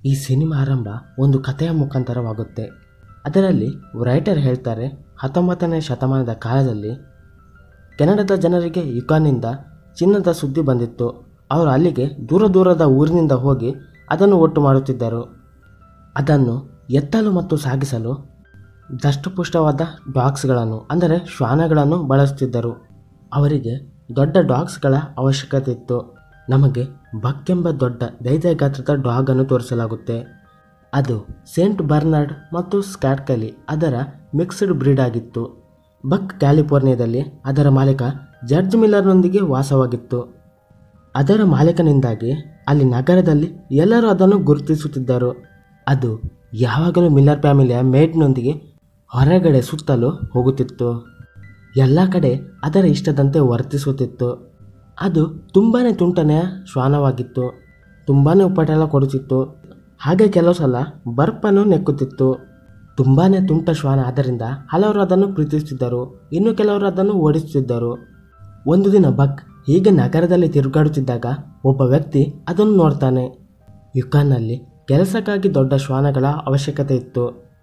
ಈ ಸಿನಿಮಾ ಆರಂಭ ಒಂದು ಕಥೆಯ ಮುಖಾಂತರವಾಗುತ್ತೆ ಅದರಲ್ಲಿ ರೈಟರ್ ಹೇಳ್ತಾರೆ ಹತ್ತೊಂಬತ್ತನೇ ಶತಮಾನದ ಕಾಲದಲ್ಲಿ ಕೆನಡಾದ ಜನರಿಗೆ ಯುಕಾನ್ನಿಂದ ಚಿನ್ನದ ಸುದ್ದಿ ಬಂದಿತ್ತು ಅವರು ಅಲ್ಲಿಗೆ ದೂರ ದೂರದ ಊರಿನಿಂದ ಹೋಗಿ ಅದನ್ನು ಒಟ್ಟು ಮಾಡುತ್ತಿದ್ದರು ಅದನ್ನು ಎತ್ತಲು ಮತ್ತು ಸಾಗಿಸಲು ದಷ್ಟಪುಷ್ಟವಾದ ಡಾಗ್ಸ್ಗಳನ್ನು ಅಂದರೆ ಶ್ವಾನಗಳನ್ನು ಬಳಸುತ್ತಿದ್ದರು ಅವರಿಗೆ ದೊಡ್ಡ ಡಾಗ್ಸ್ಗಳ ಅವಶ್ಯಕತೆ ಇತ್ತು ನಮಗೆ ಬಕ್ಕೆಂಬ ದೊಡ್ಡ ದೈತ್ಯ ಗಾತ್ರದ ಡಾಗ್ ಅನ್ನು ತೋರಿಸಲಾಗುತ್ತೆ ಅದು ಸೇಂಟ್ ಬರ್ನಾರ್ಡ್ ಮತ್ತು ಸ್ಕ್ಯಾಟ್ಕಲಿ ಅದರ ಮಿಕ್ಸ್ಡ್ ಬ್ರೀಡ್ ಆಗಿತ್ತು ಬಕ್ ಕ್ಯಾಲಿಫೋರ್ನಿಯಾದಲ್ಲಿ ಅದರ ಮಾಲೀಕ ಜಡ್ಜ್ ಮಿಲ್ಲರ್ನೊಂದಿಗೆ ವಾಸವಾಗಿತ್ತು ಅದರ ಮಾಲೀಕನಿಂದಾಗಿ ಅಲ್ಲಿ ನಗರದಲ್ಲಿ ಎಲ್ಲರೂ ಅದನ್ನು ಗುರುತಿಸುತ್ತಿದ್ದರು ಅದು ಯಾವಾಗಲೂ ಮಿಲ್ಲರ್ ಫ್ಯಾಮಿಲಿಯ ಮೇಡ್ನೊಂದಿಗೆ ಹೊರಗಡೆ ಸುತ್ತಲು ಹೋಗುತ್ತಿತ್ತು ಎಲ್ಲ ಕಡೆ ಅದರ ಇಷ್ಟದಂತೆ ವರ್ತಿಸುತ್ತಿತ್ತು ಅದು ತುಂಬಾ ತುಂಟನೆಯ ಶ್ವಾನವಾಗಿತ್ತು ತುಂಬಾ ಉಪಟಳ ಕೊಡುತ್ತಿತ್ತು ಹಾಗೆ ಕೆಲವು ಸಲ ಬರ್ಪನ್ನು ನೆಕ್ಕುತ್ತಿತ್ತು ತುಂಬಾ ತುಂಟ ಶ್ವಾನ ಆದ್ದರಿಂದ ಹಲವರು ಅದನ್ನು ಪ್ರೀತಿಸುತ್ತಿದ್ದರು ಇನ್ನು ಕೆಲವರು ಅದನ್ನು ಓಡಿಸುತ್ತಿದ್ದರು ಒಂದು ದಿನ ಬಕ್ ಹೀಗೆ ನಗರದಲ್ಲಿ ತಿರುಗಾಡುತ್ತಿದ್ದಾಗ ಒಬ್ಬ ವ್ಯಕ್ತಿ ಅದನ್ನು ನೋಡ್ತಾನೆ ಯುಕಾನ್ನಲ್ಲಿ ಕೆಲಸಕ್ಕಾಗಿ ದೊಡ್ಡ ಶ್ವಾನಗಳ ಅವಶ್ಯಕತೆ ಇತ್ತು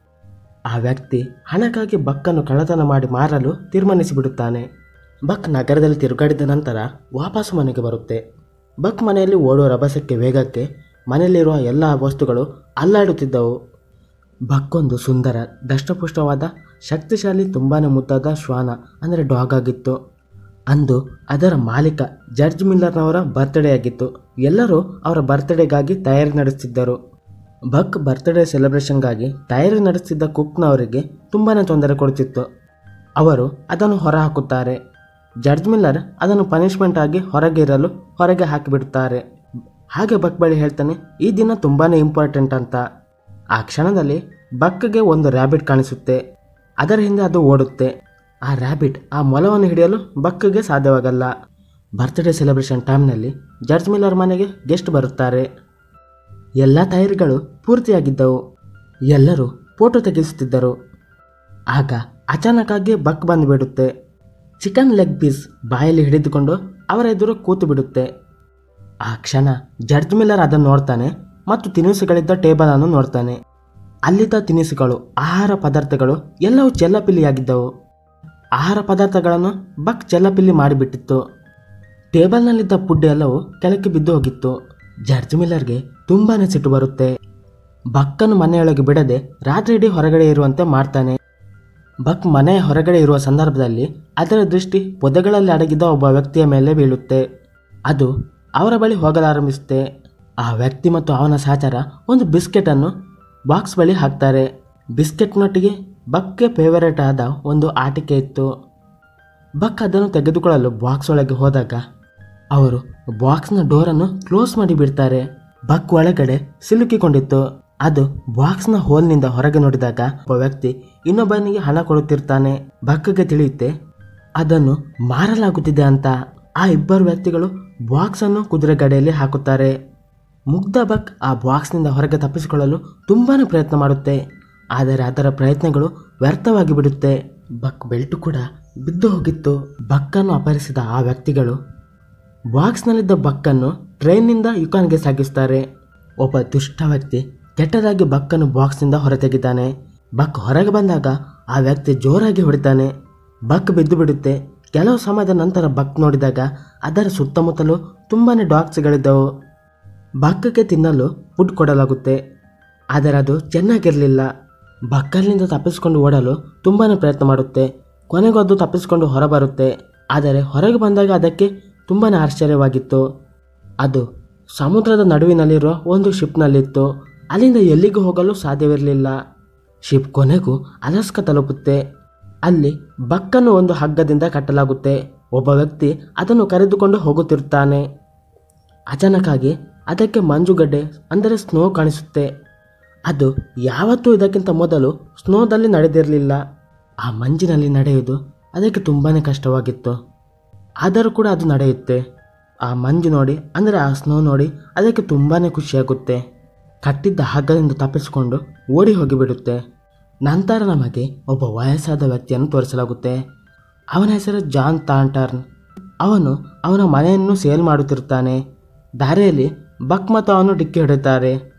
ಆ ವ್ಯಕ್ತಿ ಹಣಕ್ಕಾಗಿ ಬಕ್ಕನ್ನು ಕಳ್ಳತನ ಮಾಡಿ ಮಾರಲು ತೀರ್ಮಾನಿಸಿಬಿಡುತ್ತಾನೆ ಬಕ್ ನಗರದಲ್ಲಿ ತಿರುಗಾಡಿದ ನಂತರ ವಾಪಸ್ ಮನೆಗೆ ಬರುತ್ತೆ ಬಕ್ ಮನೆಯಲ್ಲಿ ಓಡುವ ರಭಸಕ್ಕೆ ವೇಗಕ್ಕೆ ಮನೆಯಲ್ಲಿರುವ ಎಲ್ಲ ವಸ್ತುಗಳು ಅಲ್ಲಾಡುತ್ತಿದ್ದವು ಬಕ್ಕೊಂದು ಸುಂದರ ದಷ್ಟಪುಷ್ಟವಾದ ಶಕ್ತಿಶಾಲಿ ತುಂಬಾ ಮುದ್ದಾದ ಶ್ವಾನ ಅಂದರೆ ಡಾಗ್ ಆಗಿತ್ತು ಅಂದು ಅದರ ಮಾಲೀಕ ಜಡ್ಜ್ ಮಿಲ್ಲರ್ನವರ ಬರ್ತ್ಡೇ ಆಗಿತ್ತು ಎಲ್ಲರೂ ಅವರ ಬರ್ತ್ಡೇಗಾಗಿ ತಯಾರಿ ನಡೆಸುತ್ತಿದ್ದರು ಬಕ್ ಬರ್ತ್ಡೇ ಸೆಲೆಬ್ರೇಷನ್ಗಾಗಿ ತಯಾರಿ ನಡೆಸುತ್ತಿದ್ದ ಕುಕ್ನವರಿಗೆ ತುಂಬಾ ತೊಂದರೆ ಕೊಡುತ್ತಿತ್ತು ಅವರು ಅದನ್ನು ಹೊರಹಾಕುತ್ತಾರೆ ಜಡ್ಜ್ ಮಿಲ್ಲರ್ ಅದನ್ನು ಪನಿಷ್ಮೆಂಟ್ ಆಗಿ ಹೊರಗೆ ಇರಲು ಹೊರಗೆ ಹಾಕಿಬಿಡುತ್ತಾರೆ ಹಾಗೆ ಬಕ್ ಬಳಿ ಹೇಳ್ತಾನೆ ಈ ದಿನ ತುಂಬಾ ಇಂಪಾರ್ಟೆಂಟ್ ಅಂತ ಆ ಕ್ಷಣದಲ್ಲಿ ಬಕ್ಗೆ ಒಂದು ರ್ಯಾಬಿಟ್ ಕಾಣಿಸುತ್ತೆ ಅದರ ಹಿಂದೆ ಅದು ಓಡುತ್ತೆ ಆ ರ್ಯಾಬಿಟ್ ಆ ಮೊಲವನ್ನು ಹಿಡಿಯಲು ಬಕ್ಗೆ ಸಾಧ್ಯವಾಗಲ್ಲ ಬರ್ತ್ಡೇ ಸೆಲೆಬ್ರೇಷನ್ ಟೈಮ್ನಲ್ಲಿ ಜಡ್ಜ್ ಮಿಲ್ಲರ್ ಮನೆಗೆ ಗೆಸ್ಟ್ ಬರುತ್ತಾರೆ ಎಲ್ಲ ತಯಾರಿಗಳು ಪೂರ್ತಿಯಾಗಿದ್ದವು ಎಲ್ಲರೂ ಫೋಟೋ ತೆಗೆಸುತ್ತಿದ್ದರು ಆಗ ಅಚಾನಕ್ಕಾಗಿ ಬಕ್ ಬಂದುಬಿಡುತ್ತೆ ಚಿಕನ್ ಲೆಗ್ ಪೀಸ್ ಬಾಯಲ್ಲಿ ಹಿಡಿದುಕೊಂಡು ಅವರ ಎದುರು ಕೂತು ಬಿಡುತ್ತೆ ಆ ಕ್ಷಣ ಜಡ್ಜ್ ಮಿಲ್ಲರ್ ಅದನ್ನು ನೋಡ್ತಾನೆ ಮತ್ತು ತಿನಿಸುಗಳಿದ್ದ ಟೇಬಲನ್ನು ನೋಡ್ತಾನೆ ಅಲ್ಲಿದ್ದ ತಿನಿಸುಗಳು ಆಹಾರ ಪದಾರ್ಥಗಳು ಎಲ್ಲವೂ ಚೆಲ್ಲಪಿಲ್ಲಿಯಾಗಿದ್ದವು ಆಹಾರ ಪದಾರ್ಥಗಳನ್ನು ಬಕ್ ಚೆಲ್ಲಪಿಲ್ಲಿ ಮಾಡಿಬಿಟ್ಟಿತ್ತು ಟೇಬಲ್ನಲ್ಲಿದ್ದ ಫುಡ್ ಎಲ್ಲವೂ ಕೆಳಕ್ಕೆ ಬಿದ್ದು ಹೋಗಿತ್ತು ಜಡ್ಜ್ ಮಿಲ್ಲರ್ಗೆ ತುಂಬಾನೇ ಸಿಟ್ಟು ಬರುತ್ತೆ ಬಕ್ಕನ್ನು ಮನೆಯೊಳಗೆ ಬಿಡದೆ ರಾತ್ರಿ ಇಡೀ ಹೊರಗಡೆ ಇರುವಂತೆ ಮಾಡ್ತಾನೆ ಬಕ್ ಮನೆಯ ಹೊರಗಡೆ ಇರುವ ಸಂದರ್ಭದಲ್ಲಿ ಅದರ ದೃಷ್ಟಿ ಪೊದೆಗಳಲ್ಲಿ ಅಡಗಿದ್ದ ಒಬ್ಬ ವ್ಯಕ್ತಿಯ ಮೇಲೆ ಬೀಳುತ್ತೆ ಅದು ಅವರ ಬಳಿ ಹೋಗಲಾರಂಭಿಸುತ್ತೆ ಆ ವ್ಯಕ್ತಿ ಮತ್ತು ಅವನ ಸಹಚರ ಒಂದು ಬಿಸ್ಕೆಟನ್ನು ಬಾಕ್ಸ್ ಬಳಿ ಹಾಕ್ತಾರೆ ಬಿಸ್ಕೆಟ್ನೊಟ್ಟಿಗೆ ಬಕ್ಗೆ ಫೇವರೇಟ್ ಆದ ಒಂದು ಆಟಿಕೆ ಇತ್ತು ಬಕ್ ಅದನ್ನು ತೆಗೆದುಕೊಳ್ಳಲು ಬಾಕ್ಸ್ ಒಳಗೆ ಹೋದಾಗ ಅವರು ಬಾಕ್ಸ್ನ ಡೋರನ್ನು ಕ್ಲೋಸ್ ಮಾಡಿ ಬಿಡ್ತಾರೆ ಬಕ್ ಒಳಗಡೆ ಸಿಲುಕಿಕೊಂಡಿತ್ತು ಅದು ಬಾಕ್ಸ್ನ ಹೋಲ್ನಿಂದ ಹೊರಗೆ ನೋಡಿದಾಗ ಒಬ್ಬ ವ್ಯಕ್ತಿ ಇನ್ನೊಬ್ಬನಿಗೆ ಹಣ ಕೊಡುತ್ತಿರ್ತಾನೆ ಬಕ್ಗೆ ತಿಳಿಯುತ್ತೆ ಅದನ್ನು ಮಾರಲಾಗುತ್ತಿದೆ ಅಂತ ಆ ಇಬ್ಬರು ವ್ಯಕ್ತಿಗಳು ಬಾಕ್ಸ್ ಅನ್ನು ಕುದುರೆ ಗಾಡಿಯಲ್ಲಿ ಹಾಕುತ್ತಾರೆ ಮುಗ್ಧ ಬಕ್ ಆ ಬಾಕ್ಸ್ನಿಂದ ಹೊರಗೆ ತಪ್ಪಿಸಿಕೊಳ್ಳಲು ತುಂಬಾನೇ ಪ್ರಯತ್ನ ಮಾಡುತ್ತೆ ಆದರೆ ಅದರ ಪ್ರಯತ್ನಗಳು ವ್ಯರ್ಥವಾಗಿ ಬಿಡುತ್ತೆ ಬಕ್ ಬೆಲ್ಟು ಕೂಡ ಬಿದ್ದು ಹೋಗಿತ್ತು ಬಕ್ಕನ್ನು ಅಪಹರಿಸಿದ ಆ ವ್ಯಕ್ತಿಗಳು ಬಾಕ್ಸ್ನಲ್ಲಿದ್ದ ಬಕ್ಕನ್ನು ಟ್ರೈನ್ನಿಂದ ಯುಕಾನ್ಗೆ ಸಾಗಿಸ್ತಾರೆ ಒಬ್ಬ ದುಷ್ಟ ವ್ಯಕ್ತಿ ಕೆಟ್ಟದಾಗಿ ಬಕ್ಕನ್ನು ಬಾಕ್ಸ್ನಿಂದ ಹೊರತೆಗಿದ್ದಾನೆ ಬಕ್ ಹೊರಗೆ ಬಂದಾಗ ಆ ವ್ಯಕ್ತಿ ಜೋರಾಗಿ ಹೊಡಿತಾನೆ ಬಕ್ ಬಿದ್ದು ಬಿಡುತ್ತೆ ಕೆಲವು ಸಮಯದ ನಂತರ ಬಕ್ ನೋಡಿದಾಗ ಅದರ ಸುತ್ತಮುತ್ತಲೂ ತುಂಬಾನೇ ಡಾಗ್ಸ್ಗಳಿದ್ದವು ಬಕ್ಕಕ್ಕೆ ತಿನ್ನಲು ಫುಡ್ ಕೊಡಲಾಗುತ್ತೆ ಆದರೆ ಅದು ಚೆನ್ನಾಗಿರಲಿಲ್ಲ ಬಕ್ಕಲ್ಲಿಂದ ತಪ್ಪಿಸಿಕೊಂಡು ಓಡಲು ತುಂಬಾ ಪ್ರಯತ್ನ ಮಾಡುತ್ತೆ ಕೊನೆಗೂ ಅದು ತಪ್ಪಿಸಿಕೊಂಡು ಹೊರಬರುತ್ತೆ ಆದರೆ ಹೊರಗೆ ಬಂದಾಗ ಅದಕ್ಕೆ ತುಂಬಾ ಆಶ್ಚರ್ಯವಾಗಿತ್ತು ಅದು ಸಮುದ್ರದ ನಡುವಿನಲ್ಲಿರುವ ಒಂದು ಶಿಪ್ನಲ್ಲಿತ್ತು ಅಲ್ಲಿಂದ ಎಲ್ಲಿಗೂ ಹೋಗಲು ಸಾಧ್ಯವಿರಲಿಲ್ಲ ಶಿಪ್ ಕೊನೆಗೂ ಅಲಸ್ಕ ತಲುಪುತ್ತೆ ಅಲ್ಲಿ ಬಕ್ಕನ್ನು ಒಂದು ಹಗ್ಗದಿಂದ ಕಟ್ಟಲಾಗುತ್ತೆ ಒಬ್ಬ ವ್ಯಕ್ತಿ ಅದನ್ನು ಕರೆದುಕೊಂಡು ಹೋಗುತ್ತಿರುತ್ತಾನೆ ಅಚಾನಕ್ಕಾಗಿ ಅದಕ್ಕೆ ಮಂಜುಗಡ್ಡೆ ಅಂದರೆ ಸ್ನೋ ಕಾಣಿಸುತ್ತೆ ಅದು ಯಾವತ್ತೂ ಇದಕ್ಕಿಂತ ಮೊದಲು ಸ್ನೋದಲ್ಲಿ ನಡೆದಿರಲಿಲ್ಲ ಆ ಮಂಜಿನಲ್ಲಿ ನಡೆಯುವುದು ಅದಕ್ಕೆ ತುಂಬಾ ಕಷ್ಟವಾಗಿತ್ತು ಆದರೂ ಕೂಡ ಅದು ನಡೆಯುತ್ತೆ ಆ ಮಂಜು ನೋಡಿ ಅಂದರೆ ಆ ಸ್ನೋ ನೋಡಿ ಅದಕ್ಕೆ ತುಂಬಾ ಖುಷಿಯಾಗುತ್ತೆ ಕಟ್ಟಿದ್ದ ಹಗ್ಗದಿಂದ ತಪ್ಪಿಸಿಕೊಂಡು ಓಡಿ ಹೋಗಿಬಿಡುತ್ತೆ ನಂತರ ನಮಗೆ ಒಬ್ಬ ವಯಸ್ಸಾದ ವ್ಯಕ್ತಿಯನ್ನು ತೋರಿಸಲಾಗುತ್ತೆ ಅವನ ಹೆಸರು ಜಾನ್ ತಾಂಟರ್ನ್ ಅವನು ಅವನ ಮನೆಯನ್ನು ಸೇಲ್ ಮಾಡುತ್ತಿರುತ್ತಾನೆ ದಾರಿಯಲ್ಲಿ ಬಕ್ ಮತ್ತು ಅವನು ಡಿಕ್ಕಿ ಹೊಡೆಯುತ್ತಾರೆ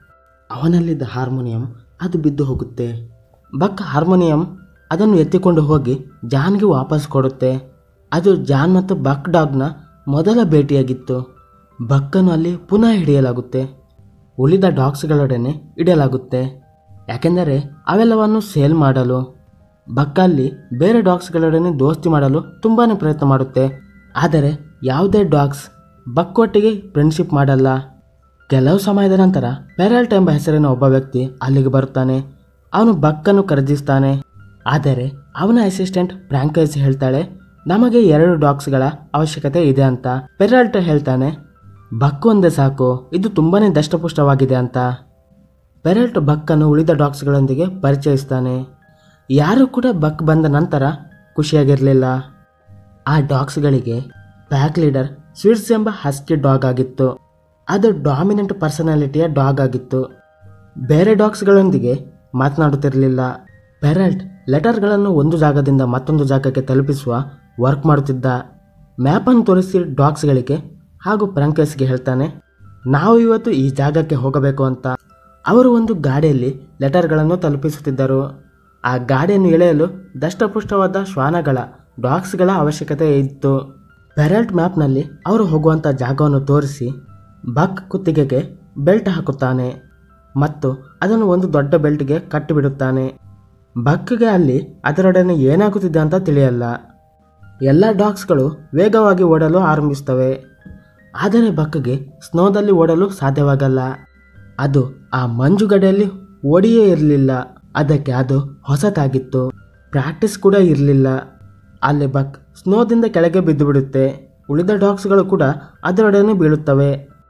ಅವನಲ್ಲಿದ್ದ ಹಾರ್ಮೋನಿಯಂ ಅದು ಬಿದ್ದು ಹೋಗುತ್ತೆ ಬಕ್ ಹಾರ್ಮೋನಿಯಂ ಅದನ್ನು ಎತ್ತಿಕೊಂಡು ಹೋಗಿ ಜಾನ್ಗೆ ವಾಪಸ್ ಕೊಡುತ್ತೆ ಅದು ಜಾನ್ ಮತ್ತು ಬಕ್ ಡಾಗ್ನ ಮೊದಲ ಭೇಟಿಯಾಗಿತ್ತು ಬಕ್ಕನ್ನು ಅಲ್ಲಿ ಪುನಃ ಹಿಡಿಯಲಾಗುತ್ತೆ ಉಳಿದ ಡಾಗ್ಸ್ಗಳೊಡನೆ ಇಡಲಾಗುತ್ತೆ ಯಾಕೆಂದರೆ ಅವೆಲ್ಲವನ್ನು ಸೇಲ್ ಮಾಡಲು ಬಕ್ಕಲ್ಲಿ ಬೇರೆ ಡಾಗ್ಸ್ಗಳೊಡನೆ ದೋಸ್ತಿ ಮಾಡಲು ತುಂಬಾ ಪ್ರಯತ್ನ ಮಾಡುತ್ತೆ ಆದರೆ ಯಾವುದೇ ಡಾಗ್ಸ್ ಬಕ್ಕೊಟ್ಟಿಗೆ ಫ್ರೆಂಡ್ಶಿಪ್ ಮಾಡಲ್ಲ ಕೆಲವು ಸಮಯದ ನಂತರ ಪೆರಲ್ಟ್ ಎಂಬ ಹೆಸರಿನ ಒಬ್ಬ ವ್ಯಕ್ತಿ ಅಲ್ಲಿಗೆ ಬರುತ್ತಾನೆ ಅವನು ಬಕ್ಕನ್ನು ಖರೀದಿಸ್ತಾನೆ ಆದರೆ ಅವನ ಅಸಿಸ್ಟೆಂಟ್ ಫ್ರಾಂಕೈಸ್ ಹೇಳ್ತಾಳೆ ನಮಗೆ ಎರಡು ಡಾಗ್ಸ್ಗಳ ಅವಶ್ಯಕತೆ ಇದೆ ಅಂತ ಪೆರಲ್ಟ್ ಹೇಳ್ತಾನೆ ಬಕ್ ಒಂದೇ ಸಾಕು ಇದು ತುಂಬಾನೇ ದಷ್ಟಪುಷ್ಟವಾಗಿದೆ ಅಂತ ಪೆರಲ್ಟ್ ಬಕ್ಕನ್ನು ಉಳಿದ ಡಾಗ್ಸ್ಗಳೊಂದಿಗೆ ಪರಿಚಯಿಸ್ತಾನೆ ಯಾರು ಕೂಡ ಬಕ್ ಬಂದ ನಂತರ ಖುಷಿಯಾಗಿರಲಿಲ್ಲ ಆ ಡಾಗ್ಸ್ಗಳಿಗೆ ಪ್ಯಾಕ್ ಲೀಡರ್ ಸ್ವೀಟ್ಸ್ ಎಂಬ ಹಸ್ಕಿ ಡಾಗ್ ಆಗಿತ್ತು ಅದು ಡಾಮಿನೆಂಟ್ ಪರ್ಸನಾಲಿಟಿಯ ಡಾಗ್ ಆಗಿತ್ತು ಬೇರೆ ಡಾಗ್ಸ್ಗಳೊಂದಿಗೆ ಮಾತನಾಡುತ್ತಿರಲಿಲ್ಲ ಪೆರಲ್ಟ್ ಲೆಟರ್ಗಳನ್ನು ಒಂದು ಜಾಗದಿಂದ ಮತ್ತೊಂದು ಜಾಗಕ್ಕೆ ತಲುಪಿಸುವ ವರ್ಕ್ ಮಾಡುತ್ತಿದ್ದ ಮ್ಯಾಪನ್ನು ತೋರಿಸಿ ಡಾಗ್ಸ್ಗಳಿಗೆ ಹಾಗೂ ಪ್ರಂಕಸ್ಗೆ ಹೇಳ್ತಾನೆ ನಾವು ಇವತ್ತು ಈ ಜಾಗಕ್ಕೆ ಹೋಗಬೇಕು ಅಂತ ಅವರು ಒಂದು ಗಾಡಿಯಲ್ಲಿ ಲೆಟರ್ಗಳನ್ನು ತಲುಪಿಸುತ್ತಿದ್ದರು ಆ ಗಾಡಿಯನ್ನು ಎಳೆಯಲು ದಷ್ಟಪುಷ್ಟವಾದ ಶ್ವಾನಗಳ ಡಾಗ್ಸ್ಗಳ ಅವಶ್ಯಕತೆ ಇತ್ತು ಪೆರಲ್ಟ್ ಮ್ಯಾಪ್ನಲ್ಲಿ ಅವರು ಹೋಗುವಂಥ ಜಾಗವನ್ನು ತೋರಿಸಿ ಬಕ್ ಕುತ್ತಿಗೆಗೆ ಬೆಲ್ಟ್ ಹಾಕುತ್ತಾನೆ ಮತ್ತು ಅದನ್ನು ಒಂದು ದೊಡ್ಡ ಬೆಲ್ಟ್ಗೆ ಕಟ್ಟಿಬಿಡುತ್ತಾನೆ ಬಕ್ಗೆ ಅಲ್ಲಿ ಅದರೊಡನೆ ಏನಾಗುತ್ತಿದೆ ಅಂತ ತಿಳಿಯಲ್ಲ ಎಲ್ಲ ಡಾಗ್ಸ್ಗಳು ವೇಗವಾಗಿ ಓಡಲು ಆರಂಭಿಸ್ತವೆ ಆದರೆ ಬಕ್ಗೆ ಸ್ನೋದಲ್ಲಿ ಓಡಲು ಸಾಧ್ಯವಾಗಲ್ಲ ಅದು ಆ ಮಂಜುಗಡೆಯಲ್ಲಿ ಓಡಿಯೇ ಇರಲಿಲ್ಲ ಅದಕ್ಕೆ ಅದು ಹೊಸತಾಗಿತ್ತು ಪ್ರಾಕ್ಟೀಸ್ ಕೂಡ ಇರಲಿಲ್ಲ ಅಲ್ಲಿ ಬಕ್ ಸ್ನೋದಿಂದ ಕೆಳಗೆ ಬಿದ್ದು ಬಿಡುತ್ತೆ ಉಳಿದ ಡಾಗ್ಸ್ಗಳು ಕೂಡ ಅದರೊಡನೆ ಬೀಳುತ್ತವೆ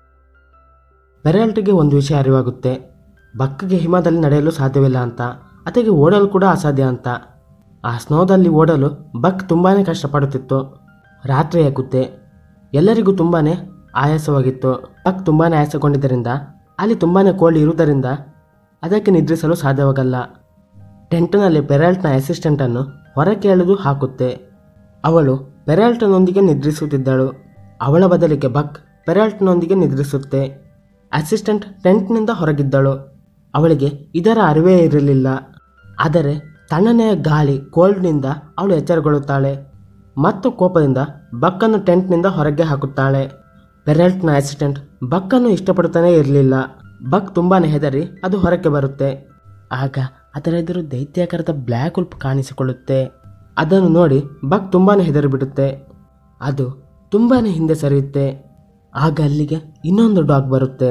ಪೆರಲ್ಟಿಗೆ ಒಂದು ವಿಷಯ ಅರಿವಾಗುತ್ತೆ ಬಕ್ಗೆ ಹಿಮದಲ್ಲಿ ನಡೆಯಲು ಸಾಧ್ಯವಿಲ್ಲ ಅಂತ ಅದಕ್ಕೆ ಓಡಲು ಕೂಡ ಅಸಾಧ್ಯ ಅಂತ ಆ ಸ್ನೋದಲ್ಲಿ ಓಡಲು ಬಕ್ ತುಂಬಾ ಕಷ್ಟಪಡುತ್ತಿತ್ತು ರಾತ್ರಿ ಆಗುತ್ತೆ ಎಲ್ಲರಿಗೂ ತುಂಬಾ ಆಯಾಸವಾಗಿತ್ತು ಬಕ್ ತುಂಬಾ ಆಯಾಸಗೊಂಡಿದ್ದರಿಂದ ಅಲ್ಲಿ ತುಂಬಾ ಕೋಲ್ಡ್ ಇರುವುದರಿಂದ ಅದಕ್ಕೆ ನಿದ್ರಿಸಲು ಸಾಧ್ಯವಾಗಲ್ಲ ಟೆಂಟ್ನಲ್ಲಿ ಪೆರಾಲ್ಟ್ನ ಅಸಿಸ್ಟೆಂಟನ್ನು ಹೊರಕ್ಕೆ ಎಳೆದು ಹಾಕುತ್ತೆ ಅವಳು ಪೆರಾಲ್ಟ್ನೊಂದಿಗೆ ನಿದ್ರಿಸುತ್ತಿದ್ದಳು ಅವಳ ಬದಲಿಗೆ ಬಕ್ ಪೆರಾಲ್ಟ್ನೊಂದಿಗೆ ನಿದ್ರಿಸುತ್ತೆ ಅಸಿಸ್ಟೆಂಟ್ ಟೆಂಟ್ನಿಂದ ಹೊರಗಿದ್ದಳು ಅವಳಿಗೆ ಇದರ ಅರಿವೇ ಇರಲಿಲ್ಲ ಆದರೆ ತಣ್ಣನೆಯ ಗಾಳಿ ಕೋಲ್ಡ್ನಿಂದ ಅವಳು ಎಚ್ಚರಗೊಳ್ಳುತ್ತಾಳೆ ಮತ್ತು ಕೋಪದಿಂದ ಬಕ್ಕನ್ನು ಟೆಂಟ್ನಿಂದ ಹೊರಗೆ ಹಾಕುತ್ತಾಳೆ ಪೆರಲ್ಟ್ನ ಅಸಿಸ್ಟೆಂಟ್ ಬಕ್ಕನ್ನು ಇಷ್ಟಪಡುತ್ತಾನೆ ಇರಲಿಲ್ಲ ಬಕ್ ತುಂಬಾ ಹೆದರಿ ಅದು ಹೊರಕ್ಕೆ ಬರುತ್ತೆ ಆಗ ಅದರ ಎದುರು ದೈತ್ಯಾಕಾರದ ಬ್ಲ್ಯಾಕ್ ಉಲ್ಪ್ ಕಾಣಿಸಿಕೊಳ್ಳುತ್ತೆ ಅದನ್ನು ನೋಡಿ ಬಕ್ ತುಂಬಾ ಹೆದರಿ ಬಿಡುತ್ತೆ ಅದು ತುಂಬಾ ಹಿಂದೆ ಸರಿಯುತ್ತೆ ಆಗ ಅಲ್ಲಿಗೆ ಇನ್ನೊಂದು ಡಾಗ್ ಬರುತ್ತೆ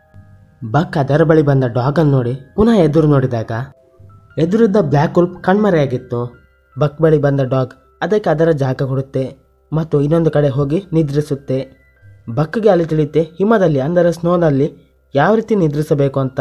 ಬಕ್ ಅದರ ಬಳಿ ಬಂದ ಡಾಗನ್ನು ನೋಡಿ ಪುನಃ ಎದುರು ನೋಡಿದಾಗ ಎದುರಿದ್ದ ಬ್ಲ್ಯಾಕ್ ಉಲ್ಪ್ ಕಣ್ಮರೆಯಾಗಿತ್ತು ಬಕ್ ಬಳಿ ಬಂದ ಡಾಗ್ ಅದಕ್ಕೆ ಅದರ ಜಾಗ ಕೊಡುತ್ತೆ ಮತ್ತು ಇನ್ನೊಂದು ಕಡೆ ಹೋಗಿ ನಿದ್ರಿಸುತ್ತೆ ಬಕ್ಗೆ ಅಲ್ಲಿ ತಿಳಿಯುತ್ತೆ ಹಿಮದಲ್ಲಿ ಅಂದರೆ ಸ್ನೋನಲ್ಲಿ ಯಾವ ರೀತಿ ನಿದ್ರಿಸಬೇಕು ಅಂತ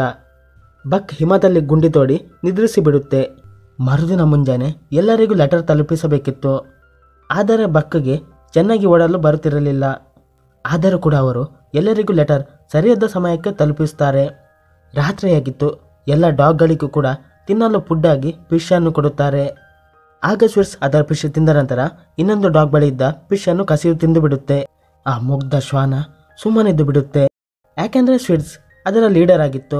ಬಕ್ ಹಿಮದಲ್ಲಿ ಗುಂಡಿ ತೋಡಿ ನಿದ್ರಿಸಿ ಬಿಡುತ್ತೆ ಮರುದಿನ ಮುಂಜಾನೆ ಎಲ್ಲರಿಗೂ ಲೆಟರ್ ತಲುಪಿಸಬೇಕಿತ್ತು ಆದರೆ ಬಕ್ಗೆ ಚೆನ್ನಾಗಿ ಓಡಲು ಬರುತ್ತಿರಲಿಲ್ಲ ಆದರೂ ಕೂಡ ಅವರು ಎಲ್ಲರಿಗೂ ಲೆಟರ್ ಸರಿಯಾದ ಸಮಯಕ್ಕೆ ತಲುಪಿಸುತ್ತಾರೆ ರಾತ್ರಿಯಾಗಿತ್ತು ಎಲ್ಲ ಡಾಗ್ಗಳಿಗೂ ಕೂಡ ತಿನ್ನಲು ಫುಡ್ಡಾಗಿ ಫಿಶನ್ನು ಕೊಡುತ್ತಾರೆ ಆಗ ಸ್ವಿಟ್ಸ್ ಅದರ ಫಿಶ್ ತಿಂದ ನಂತರ ಇನ್ನೊಂದು ಡಾಗ್ ಬಳಿ ಇದ್ದ ಫಿಶನ್ನು ಕಸಿಯು ತಿಂದು ಬಿಡುತ್ತೆ ಆ ಮುಗ್ಧ ಶ್ವಾನ ಸುಮ್ಮನಿದ್ದು ಬಿಡುತ್ತೆ ಯಾಕೆಂದರೆ ಸ್ವಿಟ್ಸ್ ಅದರ ಲೀಡರ್ ಆಗಿತ್ತು